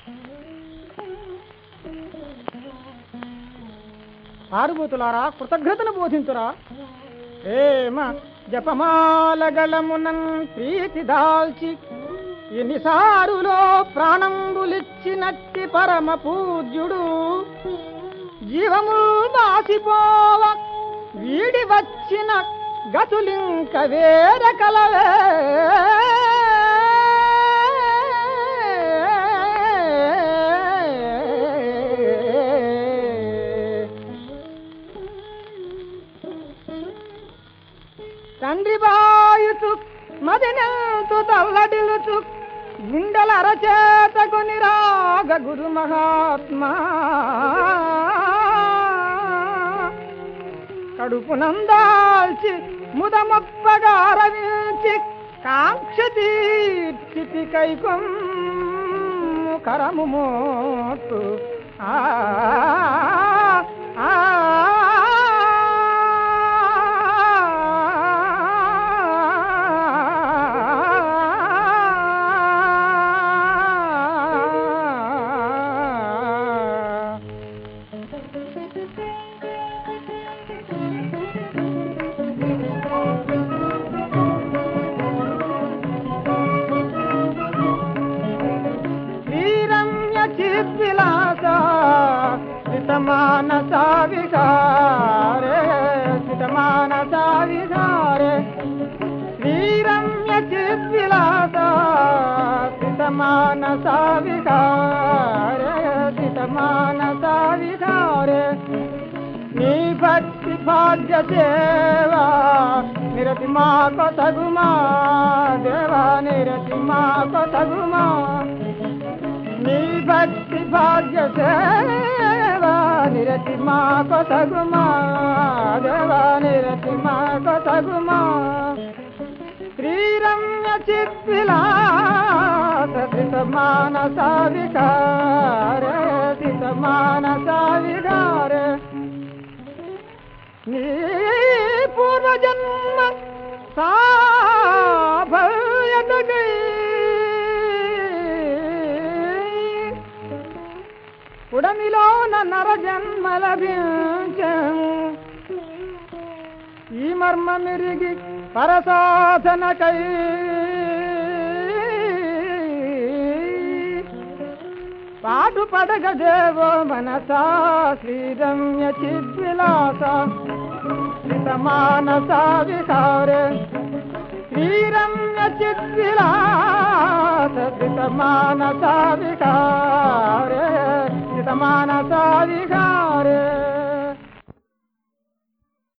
ఆరుబూతులారా కృతజ్ఞతను బోధించురా ప్రేమ జపమాలగలమునన్ ప్రీతి దాల్చి ఎన్నిసారులో ప్రాణంబులిచ్చినట్టి పరమ పూజ్యుడు జీవము దాసిపోవ వీడి వచ్చిన గతులింక వేర కలవే తండ్రి బాయుచు మదినంతు తల్లడిలుచు గుండెల అరచేతకుని రాగ గురు మహాత్మా కడుపు నందాల్చి ముదమొప్పగా అరవించి కాంక్ష తీర్చితి కైకొం కరము మోటు ఆ ఆ, శ్రీరమ్య చిద్విలాస శ్రితమానస విహారే శ్రితమానస విహారే శ్రీరమ్య చిద్విలాస శ్రితమానస విహారే శ్రితమానస విహారే నీ భక్తి భాగ్య సేవా నిరతి మా కొతగుమా దేవా నిరతి మా కొతగుమా నీ భక్తి భాగ్య సేవా నిరతి మా కొతగుమా దేవా నిరతి మా కొతగుమా శ్రీరమ్య చిత్విలాస శ్రిత మానస వికార శ్రిత మానస వికార నీ పూర్వజన్మ సాభయతకై ఉడమిలోన నర జన్మ లభించము ఈ మర్మ మిరిగి పరసాధనకై పాటు పడగ దేవో మనసా శ్రీరమ్య చిద్విలాస శ్రితమానస విహారే శ్రీరమ్య చిద్విలాస శ్రితమానస విహారే శ్రితమానస విహారే